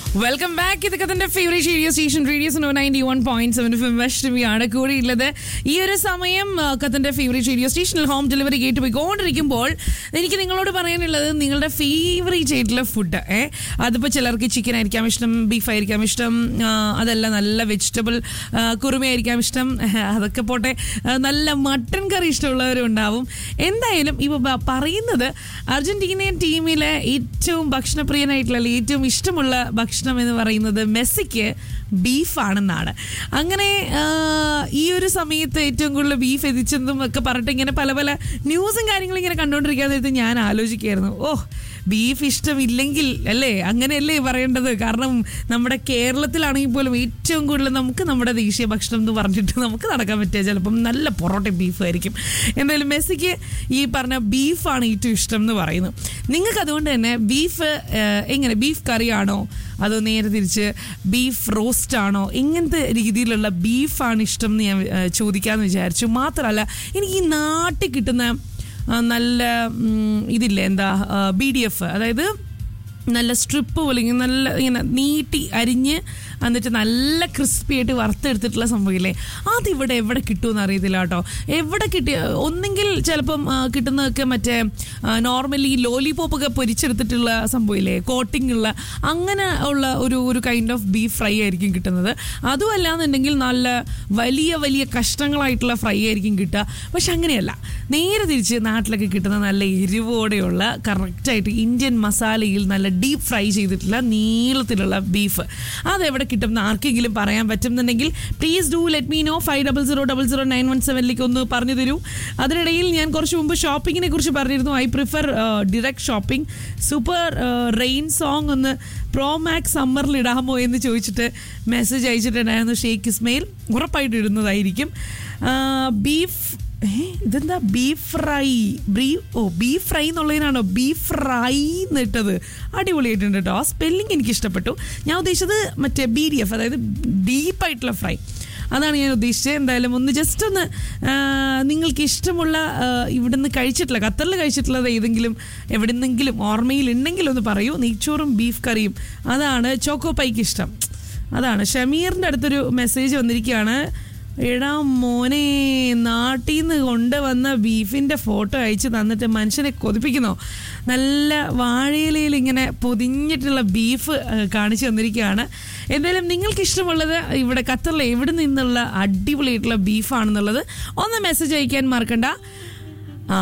welcome back ഇതൊക്കെ തന്റെ favourite radio station radio so ninety one point seven വെഷ്ടമിയാണ് കൂടിയുള്ളത് ഈ ഒരു സമയം ആ, കത്തന്റെ ഫേവറേറ്റ് റേഡിയോ സ്റ്റേഷനിൽ ഹോം ഡെലിവറി കേട്ട് പോയിക്കൊണ്ടിരിക്കുമ്പോൾ എനിക്ക് നിങ്ങളോട് പറയാനുള്ളത് നിങ്ങളുടെ ഫേവറേറ്റ് ആയിട്ടുള്ള ഫുഡ് ഏ അതിപ്പോൾ ചിലർക്ക് ചിക്കൻ ആയിരിക്കാം ഇഷ്ടം ബീഫ് ആയിരിക്കാം ഇഷ്ടം ആ, അതല്ല നല്ല വെജിറ്റബിൾ കുറുമയായിരിക്കാം ഇഷ്ടം അതൊക്കെ പോട്ടെ ആ, നല്ല മട്ടൻ കറി ഇഷ്ടമുള്ളവരും ഉണ്ടാവും എന്തായാലും ഇപ്പോൾ പറയുന്നത് അർജന്റീനിയൻ ടീമിലെ ഏറ്റവും ഭക്ഷണപ്രിയനായിട്ടുള്ള അല്ലെങ്കിൽ ഏറ്റവും ഇഷ്ടമുള്ള ഭക്ഷണം എന്ന് പറയുന്നത് മെസ്സിക്ക് ബീഫാണെന്നാണ് അങ്ങനെ ആ, ഈ ഒരു സമയത്ത് ഏറ്റവും കൂടുതൽ ബീഫ് എത്തിച്ചെന്നും ഒക്കെ പറഞ്ഞിട്ട് ഇങ്ങനെ പല പല ന്യൂസും കാര്യങ്ങളും ഇങ്ങനെ കണ്ടുകൊണ്ടിരിക്കാൻ നേരത്ത് ഞാൻ ആലോചിക്കായിരുന്നു ഓ ബീഫ് ഇഷ്ടമില്ലെങ്കിൽ അല്ലേ അങ്ങനെയല്ലേ പറയേണ്ടത് കാരണം നമ്മുടെ കേരളത്തിലാണെങ്കിൽ പോലും ഏറ്റവും കൂടുതൽ നമുക്ക് നമ്മുടെ ദേശീയ ഭക്ഷണം എന്ന് പറഞ്ഞിട്ട് നമുക്ക് നടക്കാൻ പറ്റുക ചിലപ്പം നല്ല പൊറോട്ട ബീഫ് ആയിരിക്കും എന്തായാലും മെസ്സിക്ക് ഈ പറഞ്ഞ ബീഫാണ് ഏറ്റവും ഇഷ്ടം എന്ന് പറയുന്നു നിങ്ങൾക്ക് അതുകൊണ്ട് തന്നെ ബീഫ് ഏഹ്, എങ്ങനെ ബീഫ് കറിയാണോ അതോ നേരെ തിരിച്ച് ബീഫ് റോസ്റ്റ് ആണോ ഇങ്ങനത്തെ രീതിയിലുള്ള ബീഫാണ് ഇഷ്ടം എന്ന് ഞാൻ ഏഹ്, ചോദിക്കാമെന്ന് വിചാരിച്ചു മാത്രമല്ല എനിക്ക് ഈ നാട്ടിൽ കിട്ടുന്ന ആ, നല്ല ഉം, ഇതില്ലേ എന്താ ബി ഡി എഫ് അതായത് നല്ല സ്ട്രിപ്പ് പോലെ ഇങ്ങനെ നല്ല ഇങ്ങനെ നീട്ടി അരിഞ്ഞ് എന്നിട്ട് നല്ല ക്രിസ്പി ആയിട്ട് വറുത്തെടുത്തിട്ടുള്ള സംഭവമില്ലേ അതിവിടെ എവിടെ കിട്ടുമെന്ന് അറിയത്തില്ല കേട്ടോ എവിടെ കിട്ടിയ ഒന്നെങ്കിൽ ചിലപ്പം ആ, കിട്ടുന്നതൊക്കെ മറ്റേ നോർമലി ലോലിപോപ്പ് ഒക്കെ പൊരിച്ചെടുത്തിട്ടുള്ള സംഭവമില്ലേ കോട്ടിംഗ് ഉള്ള അങ്ങനെ ഉള്ള ഒരു ഒരു കൈൻഡ് ഓഫ് ബീഫ് ഫ്രൈ ആയിരിക്കും കിട്ടുന്നത് അതും അല്ലാന്നുണ്ടെങ്കിൽ നല്ല വലിയ വലിയ കഷ്ണങ്ങളായിട്ടുള്ള ഫ്രൈ ആയിരിക്കും കിട്ടുക പക്ഷെ അങ്ങനെയല്ല നേരെ തിരിച്ച് നാട്ടിലൊക്കെ കിട്ടുന്ന നല്ല എരിവോടെയുള്ള കറക്റ്റായിട്ട് ഇന്ത്യൻ മസാലയിൽ നല്ല ഡീപ്പ് ഫ്രൈ ചെയ്തിട്ടുള്ള നീളത്തിലുള്ള ബീഫ് അതെവിടെ കിട്ടും എന്ന് ആർക്കെങ്കിലും പറയാൻ പറ്റുന്നുണ്ടെങ്കിൽ please do let me know five double zero double zero nine one സെവനിലേക്ക് ഒന്ന് പറഞ്ഞു തരൂ അതിനിടയിൽ ഞാൻ കുറച്ച് മുമ്പ് ഷോപ്പിങ്ങിനെ കുറിച്ച് പറഞ്ഞിരുന്നു I prefer direct shopping super rain song ഒന്ന് പ്രോ മാക്സ് സമ്മറിൽ ഇടാമോ എന്ന് ചോദിച്ചിട്ട് മെസ്സേജ് അയച്ചിട്ടുണ്ടായിരുന്നു ഷെയ്ഖ് ഇസ്മയിൽ ഉറപ്പായിട്ട് ഇടുന്നതായിരിക്കും ബീഫ് ഏ ഇതെന്താ ബീഫ് ഫ്രൈ ബ്രീ ഓ ബീഫ് ഫ്രൈ എന്നുള്ളതിനാണോ ബീഫ് ഫ്രൈ എന്നിട്ടത് അടിപൊളിയായിട്ടുണ്ട് കേട്ടോ ആ സ്പെല്ലിംഗ് എനിക്ക് ഇഷ്ടപ്പെട്ടു ഞാൻ ഉദ്ദേശിച്ചത് മറ്റേ ബി ഡി എഫ് അതായത് ഡീപ്പായിട്ടുള്ള ഫ്രൈ അതാണ് ഞാൻ ഉദ്ദേശിച്ചത് എന്തായാലും ഒന്ന് ജസ്റ്റ് ഒന്ന് ആ, നിങ്ങൾക്ക് ഇഷ്ടമുള്ള ആ, ഇവിടുന്ന് കഴിച്ചിട്ടുള്ള ഖത്തറിൽ കഴിച്ചിട്ടുള്ളത് ഏതെങ്കിലും എവിടെ നിന്നെങ്കിലും ഓർമ്മയിൽ ഉണ്ടെങ്കിൽ ഒന്ന് പറയൂ നെയ്ച്ചോറും ബീഫ് കറിയും അതാണ് ചോക്കോ പൈക്ക് ഇഷ്ടം അതാണ് ഷമീറിൻ്റെ അടുത്തൊരു മെസ്സേജ് വന്നിരിക്കുകയാണ് എടാ മോനെ നാട്ടിൽ നിന്ന് കൊണ്ടുവന്ന ബീഫിൻ്റെ ഫോട്ടോ അയച്ച് തന്നിട്ട് മനുഷ്യനെ കൊതിപ്പിക്കുന്നോ നല്ല വാഴയിലയിൽ ഇങ്ങനെ പൊതിഞ്ഞിട്ടുള്ള ബീഫ് ഏഹ്, കാണിച്ചു തന്നിരിക്കുകയാണ് എന്തായാലും നിങ്ങൾക്ക് ഇഷ്ടമുള്ളത് ഇവിടെ ഖത്തറിലെ എവിടെ നിന്നുള്ള അടിപൊളിയായിട്ടുള്ള ബീഫാണെന്നുള്ളത് ഒന്ന് മെസ്സേജ് അയക്കാൻ മറക്കണ്ട ആ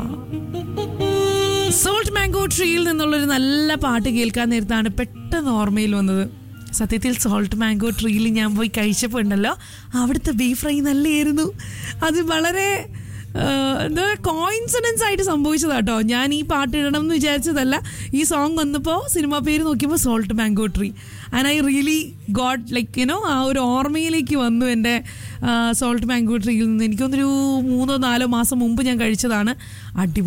സോൾട്ട് മാംഗോ ട്രീയിൽ നിന്നുള്ളൊരു നല്ല പാട്ട് കേൾക്കാൻ നേരത്താണ് പെട്ടെന്ന് ഓർമ്മയിൽ വന്നത് സത്യത്തിൽ സോൾട്ട് മാംഗോ ട്രീയിൽ ഞാൻ പോയി കഴിച്ചപ്പോൾ ഉണ്ടല്ലോ അവിടുത്തെ ബീഫ് ഫ്രൈ നല്ലതായിരുന്നു അത് വളരെ ആ, എന്താ കോയിൻസിഡൻസ് ആയിട്ട് സംഭവിച്ചതാട്ടോ ഞാൻ ഈ പാട്ട് ഇടണം എന്ന് വിചാരിച്ചതല്ല ഈ സോങ് വന്നപ്പോൾ സിനിമ പേര് നോക്കിയപ്പോൾ salt mango tree and I really got like you know ah ഓർമ്മയിലേക്ക് വന്നു എൻ്റെ സോൾട്ട് മാംഗോ ട്രീയിൽ നിന്ന് എനിക്കൊന്നൊരു മൂന്നോ നാലോ മാസം മുമ്പ് ഞാൻ കഴിച്ചതാണ് അടിപൊളി